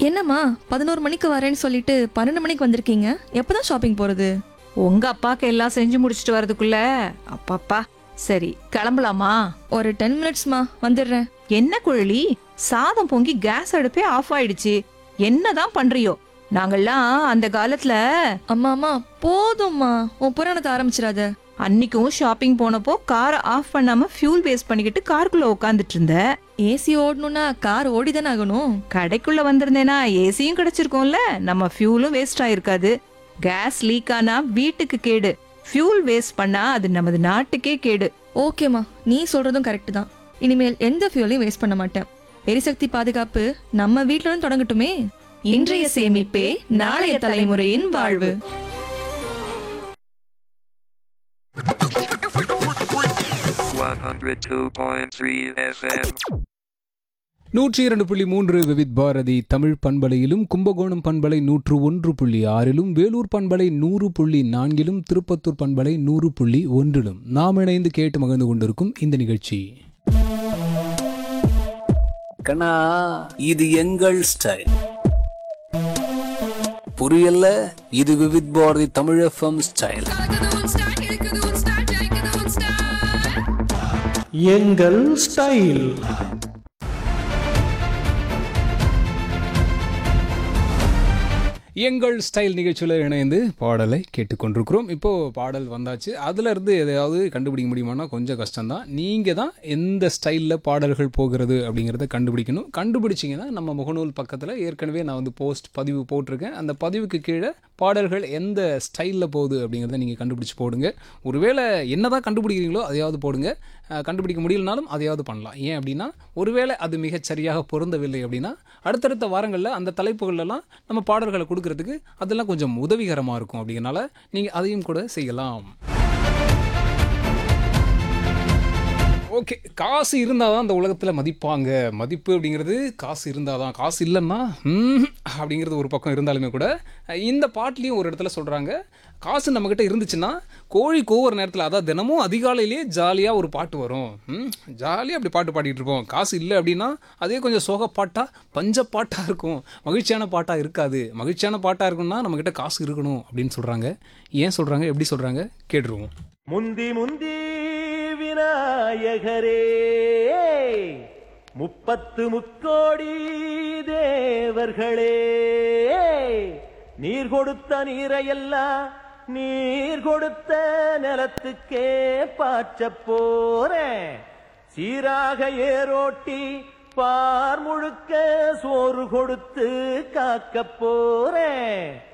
என்னம்மா பதினோரு மணிக்கு வரேன்னு சொல்லிட்டு பன்னெண்டு மணிக்கு வந்திருக்கீங்க எப்பதான் ஷாப்பிங் போறது உங்க அப்பாக்கு எல்லாம் செஞ்சு முடிச்சிட்டு வரதுக்குள்ள அப்பாப்பா சரி கிளம்பலாமா ஒரு டென் மினிட்ஸ்மா வந்துடுறேன் என்ன குழலி சாதம் பொங்கி கேஸ் அடுப்பே ஆஃப் ஆயிடுச்சு என்னதான் பண்றியோ நாங்கெல்லாம் அந்த காலத்துல அம்மா அம்மா போதும்மா உன் புராணத்தை ஆரம்பிச்சிடாத அன்னைக்கும் ஷாப்பிங் போனப்போ காரை ஆஃப் பண்ணாம ஃபியூல் வேஸ்ட் பண்ணிக்கிட்டு காருக்குள்ள உட்காந்துட்டு இருந்த ஏசி ஓடணும்னா கார் ஓடிதானே ஆகணும் கடைக்குள்ள வந்திருந்தேனா ஏசியும் கிடைச்சிருக்கும்ல நம்ம ஃபியூலும் வேஸ்ட் ஆயிருக்காது கேஸ் லீக் ஆனா வீட்டுக்கு கேடு ஃபியூல் வேஸ்ட் பண்ணா அது நமது நாட்டுக்கே கேடு ஓகேம்மா நீ சொல்றதும் கரெக்ட் தான் இனிமேல் எந்த ஃபியூலையும் வேஸ்ட் பண்ண மாட்டேன் எரிசக்தி பாதுகாப்பு நம்ம வீட்ல இருந்து தொடங்கட்டுமே இன்றைய சேமிப்பே நாளைய தலைமுறையின் வாழ்வு One hundred two point three FM. நூற்றி இரண்டு புள்ளி மூன்று விவித் பாரதி தமிழ் பண்பலையிலும் கும்பகோணம் பண்பலை நூற்று ஒன்று புள்ளி ஆறிலும் வேலூர் பண்பலை நூறு புள்ளி நான்கிலும் திருப்பத்தூர் பண்பலை நூறு புள்ளி ஒன்றிலும் நாம் இணைந்து கேட்டு மகிழ்ந்து கொண்டிருக்கும் இந்த நிகழ்ச்சி கண்ணா இது எங்கள் ஸ்டைல் புரியல இது விவித் பாரதி தமிழ் எஃப்எம் ஸ்டைல் எங்கள் ஸ்டைல் எங்கள் ஸ்டைல் நிகழ்ச்சியில் இணைந்து பாடலை கேட்டுக்கொண்டிருக்கிறோம் இப்போது பாடல் வந்தாச்சு அதுல இருந்து எதையாவது கண்டுபிடிக்க முடியுமானா கொஞ்சம் கஷ்டம்தான் நீங்கள் தான் எந்த ஸ்டைலில் பாடல்கள் போகிறது அப்படிங்கிறத கண்டுபிடிக்கணும் கண்டுபிடிச்சிங்கன்னா நம்ம முகநூல் பக்கத்தில் ஏற்கனவே நான் வந்து போஸ்ட் பதிவு போட்டிருக்கேன் அந்த பதிவுக்கு கீழே பாடல்கள் எந்த ஸ்டைலில் போகுது அப்படிங்கிறத நீங்கள் கண்டுபிடிச்சு போடுங்க ஒருவேளை என்னதான் கண்டுபிடிக்கிறீங்களோ அதையாவது போடுங்க அஹ், கண்டுபிடிக்க முடியலனாலும் அதையாவது பண்ணலாம் ஏன் அப்படின்னா ஒருவேளை அது மிகச் சரியாக பொருந்தவில்லை அப்படின்னா அடுத்தடுத்த வாரங்களில் அந்த தலைப்புகளெல்லாம் நம்ம பாடல்களை கொடுக்கறதுக்கு அதெல்லாம் கொஞ்சம் உதவிகரமாக இருக்கும் அப்படிங்கிறனால நீங்கள் அதையும் கூட செய்யலாம் ஓகே காசு இருந்தால் தான் அந்த உலகத்தில் மதிப்பாங்க மதிப்பு அப்படிங்கிறது காசு இருந்தால் தான் காசு இல்லைன்னா ம்ஹும் அப்படிங்கிறது ஒரு பக்கம் இருந்தாலுமே கூட இந்த பாட்டுலேயும் ஒரு இடத்துல சொல்கிறாங்க காசு நம்மக்கிட்ட இருந்துச்சுன்னா கோழி கூவுற நேரத்தில் அதான் தினமும் அதிகாலையிலேயே ஜாலியாக ஒரு பாட்டு வரும் ஜாலியாக அப்படி பாட்டு பாடிட்டு இருப்போம் காசு இல்லை அப்படின்னா அதே கொஞ்சம் சோக பாட்டாக பஞ்ச பாட்டாக இருக்கும் மகிழ்ச்சியான பாட்டாக இருக்காது மகிழ்ச்சியான பாட்டாக இருக்கும்னா நம்மக்கிட்ட காசு இருக்கணும் அப்படின்னு சொல்கிறாங்க ஏன் சொல்கிறாங்க எப்படி சொல்கிறாங்க கேட்டுருவோம் முந்தி முந்தி விநாயகரே முப்பத்து முக்கோடி தேவர்களே நீர் கொடுத்த நீரையெல்லாம் நீர் கொடுத்த நிலத்துக்கே பாய்ச்சப் போறேன் சீராக ஏரோட்டி பார் முழுக்க சோறு கொடுத்து காக்கப் போறேன்